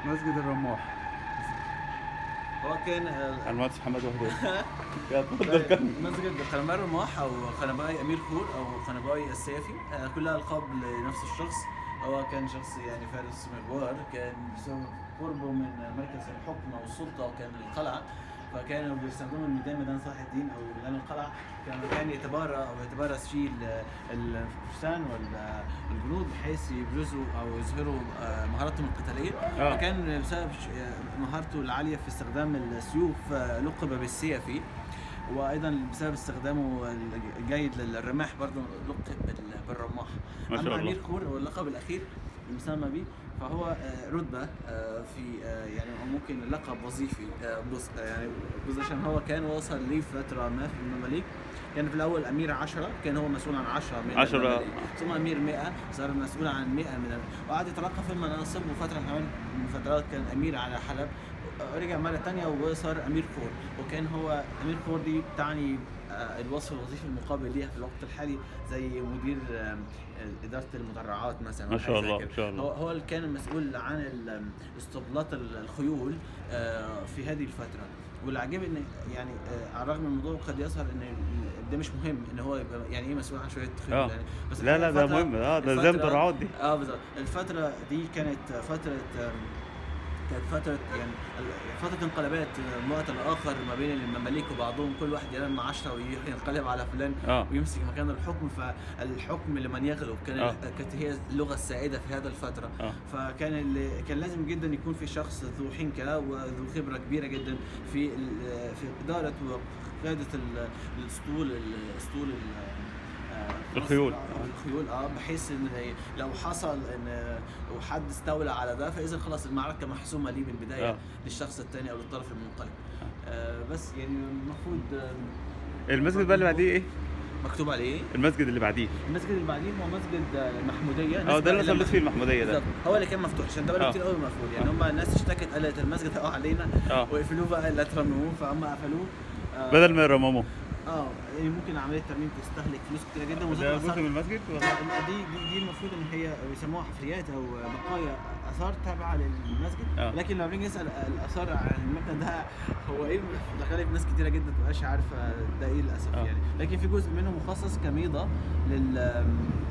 مسجد الرماح هو كان آه، المهندس محمد وهدان يا اتفضل كمل مسجد قنباي الرماح او قنباي امير خور او قنباي السيفي آه، كلها القاب لنفس الشخص هو كان شخص يعني فارس مغوار كان بسبب قربه من مركز الحكم او السلطه وكان القلعه فكانوا بيستخدموا الميدان ميدان صلاح الدين او ميدان القلعه كان كان يتبارى او يتبارز فيه ال- الفرسان والجنود بحيث يبرزوا او يظهروا آه، مهاراتهم القتاليه آه. فكان بسبب ش- آه، مهارته العاليه في استخدام السيوف آه، لقب بالسيفي وايضا بسبب استخدامه الجيد للرماح برضه لقب بال- بالرماح ما شاء اما الله. امير خور هو اللقب الاخير المسمى به فهو آه، رتبه آه، في آه، يعني ممكن لقب وظيفي آه، بص آه، يعني بص عشان هو كان وصل ليه فتره ما في المماليك كان في الاول امير عشرة كان هو مسؤول عن عشرة من عشرة. المماليك ثم امير 100 صار مسؤول عن 100 من ال- وقعد يترقى في المناصب وفتره كمان من فترات كان امير على حلب رجع مرة تانية وصار أمير خور وكان هو أمير خور دي تعني آه، الوصف الوظيفي المقابل ليها في الوقت الحالي زي مدير آم، إدارة المدرعات مثلا ما أو شاء حاجة زي الله، كده. ما شاء الله. هو هو اللي كان المسؤول عن ال- آم، اسطبلات ال- الخيول آه، في هذه الفترة والعجيب ان يعني آه، على الرغم من الموضوع قد يظهر ان ال- ده مش مهم ان هو يبقى يعني ايه مسؤول عن شويه خيول آه. يعني بس لا لا ده الفترة- مهم اه ده زي الفترة- المدرعات دي اه بالظبط الفترة دي كانت فترة آم، كانت فترة يعني ال- فترة انقلابات من وقت لآخر ما بين المماليك وبعضهم كل واحد يلم عشرة ويروح ينقلب على فلان اه ويمسك مكان الحكم فالحكم لمن يغلب كان آه. كانت هي اللغة السائدة في هذه الفترة اه فكان اللي كان لازم جدا يكون في شخص ذو حنكة وذو خبرة كبيرة جدا في ال- في إدارة وقيادة ال- الأسطول الأسطول ال- آه، الخيول. الخيول اه بحيث ان لو حصل ان وحد استولى على ده فاذا خلاص المعركه محسومه ليه من البدايه آه. للشخص الثاني او للطرف المنقلب آه بس يعني المفروض آه، المسجد بقى اللي بعديه ايه؟ مكتوب عليه ايه؟ المسجد اللي بعديه المسجد اللي بعديه هو مسجد آه، المحموديه اه نسبة ده اللي إلى صليت فيه المحموديه ده بالظبط هو اللي كان مفتوح عشان ده بقاله آه. كتير قوي مقفول يعني آه. هم الناس اشتكت قالت المسجد هيقع علينا اه وقفلوه بقى لا ترمموه فهم قفلوه آه، بدل ما يرمموه اه يعني ممكن عمليه ترميم تستهلك فلوس كتير جدا ده وزاره جزء الآثار- من المسجد ولا؟ دي دي دي المفروض ان هي بيسموها حفريات او بقايا اثار تابعه للمسجد آه. لكن لما بنيجي نسال الاثار عن المبنى ده هو ايه لغالب ناس كتيره جدا ما تبقاش عارفه ده ايه للاسف آه. يعني لكن في جزء منه مخصص كميضه لل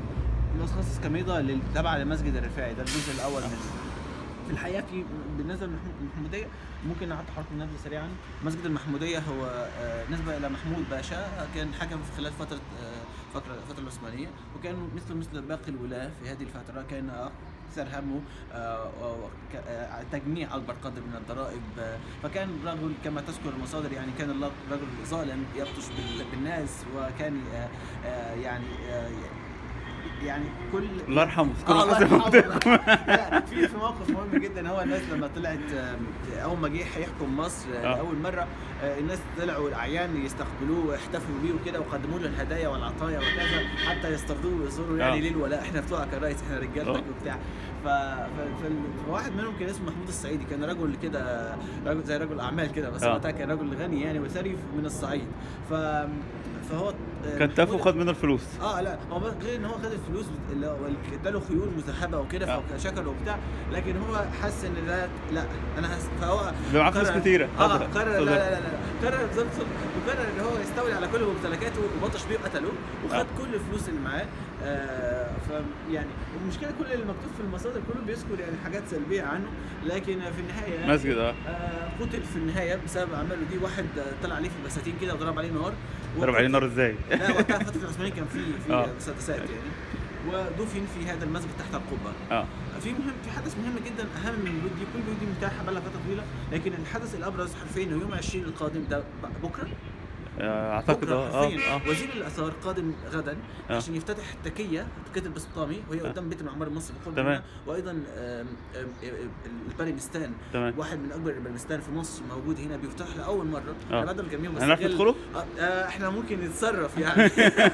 مخصص كميضه لل- تابعه للمسجد الرفاعي ده الجزء الاول منه في الحقيقه في بالنسبه للمحموديه ممكن نعطي حركه نبذه سريعا مسجد المحموديه هو آه، نسبه الى محمود باشا كان حكم في خلال فتره آه، فتره الفتره العثمانيه وكان مثل مثل باقي الولاه في هذه الفتره كان اكثر همه آه، آه، ك- آه، تجميع اكبر قدر من الضرائب آه، فكان رجل كما تذكر المصادر يعني كان الله- رجل ظالم يبطش بال- بالناس وكان آه، آه، يعني آه، يعني كل الله يرحمه آه، الله حسن يرحمه. مبدأكم. لا، في في موقف مهم جدا هو الناس لما طلعت آم، اول ما جه هيحكم مصر آه، آه. لاول مره آه، الناس طلعوا الاعيان يستقبلوه ويحتفلوا بيه وكده وقدموا له الهدايا والعطايا وكذا حتى يستفضوه ويزوروا يعني آه. ليه الولاء احنا بتوعك يا ريس احنا رجالتك آه. وبتاع ف... ف... ف... فواحد منهم كان اسمه محمود الصعيدي كان رجل كده رجل زي رجل اعمال كده بس آه. وقتها كان رجل غني يعني وثري من الصعيد ف فهو آه، كان تافه محمود- وخد منه الفلوس اه لا هو بس غير ان هو خد الفلوس بت- اللي هو اداله خيول مذهبه وكده آه. فشكله وبتاع لكن هو حس ان ده لا انا هس فهو ده معاه فلوس قرر- كتيرة. اه اتفضل. قرر لا اتفضل. لا لا لا قرر بالظبط وقرر ان هو يستولي على كل ممتلكاته وبطش بيه وقتله وخد آه. كل الفلوس اللي معاه آه ف يعني المشكله كل اللي مكتوب في المصادر كله بيذكر يعني حاجات سلبيه عنه لكن في النهايه يعني مسجد اه آه قتل في النهايه بسبب اعماله دي واحد آه، طلع عليه في البساتين كده وضرب عليه نار ضرب عليه نار ازاي؟ لا وقتها فتره العثمانيين كان في في آه. مسدسات يعني ودفن في هذا المسجد تحت القبه اه في مهم في حدث مهم جدا اهم من البيوت دي كل البيوت دي متاحه بقى لها فتره طويله لكن الحدث الابرز حرفيا انه يوم 20 القادم ده ب- بكره آه، اعتقد بكره اه حرفيا اه وزير الاثار قادم غدا آه. عشان يفتتح التكيه تكيه البسطامي وهي آه. قدام بيت المعمار المصري بالقرب تمام. منها وايضا آم، آم، آم، البرمستان تمام واحد من اكبر البرمستان في مصر موجود هنا بيفتح لاول مره آه. انا بدل كام يوم هنعرف بستغل- ندخله؟ آه، آه، احنا ممكن نتصرف يعني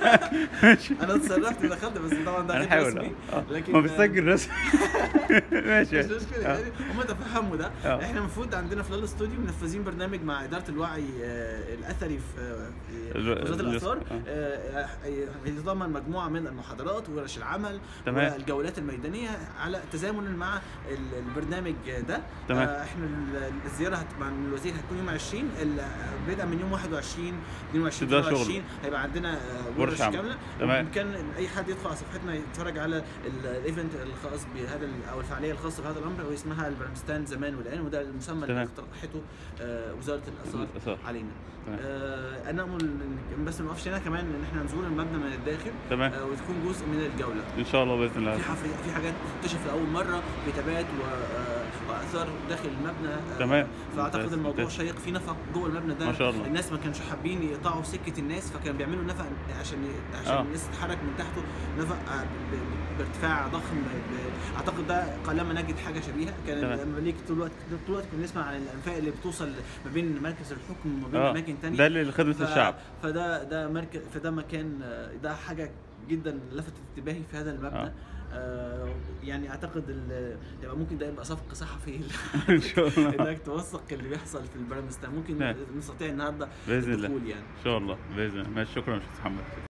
انا اتصرفت ودخلت بس طبعا ده غير هنحاول رسمي اه لكن ما بتسجل رسمي ماشي مش مشكله آه. يعني هم تفهموا ده آه. احنا المفروض عندنا في لالا ستوديو منفذين برنامج مع اداره الوعي آه، الاثري في في ال- وزاره ال- الاثار آه. آه، يتضمن مجموعه من المحاضرات وورش العمل تمام. والجولات الميدانيه على تزامنا مع ال- البرنامج ده تمام. آه، احنا ال- الزياره هت- مع الوزير هتكون يوم 20 ال- بدءا من يوم 21 22 ده شغل. 23 هيبقى عندنا آه، ورش ورش عمل. كامله تمام. وكان اي حد يدخل على صفحتنا يتفرج على ال- الايفنت الخاص بهذا ال- او الفعاليه الخاصه بهذا الامر واسمها البرمستان زمان والان وده المسمى اللي تمام. اقترحته آه، وزاره الاثار الآثار. علينا تمام. آه، انا امل إن- بس ما نقفش هنا كمان ان احنا نزور المبنى من الداخل تمام. آه، وتكون جزء من الجوله ان شاء الله باذن الله في حفر في حاجات تكتشف لاول مره كتابات و- آه، واثار داخل المبنى آه، تمام. فاعتقد ممتاز، الموضوع ممتاز. شيق في نفق جوه المبنى ده ما شاء الله. الناس ما كانش حابين يقطعوا سكه الناس فكانوا بيعملوا نفق عشان ي- عشان آه. الناس تتحرك من تحته نفق آه، ب- ب- بارتفاع ضخم ب- اعتقد ده قلما نجد حاجه شبيهه كان تمام. لما ليك طول الوقت طول الوقت كنا نسمع عن الانفاق اللي بتوصل ما بين مركز الحكم وما بين اه اماكن تانية ده اللي لخدمه ف- الشعب فده ده مركز فده مكان آه، ده حاجه جدا لفتت انتباهي في هذا المبنى آه. آه يعني اعتقد ال- يبقى ممكن ده يبقى صفقه صحفي ان شاء الله انك توثق اللي بيحصل في البرامستان ممكن نعم. نستطيع النهارده باذن الله الدخول يعني ان شاء الله باذن الله ماشي شكرا يا استاذ محمد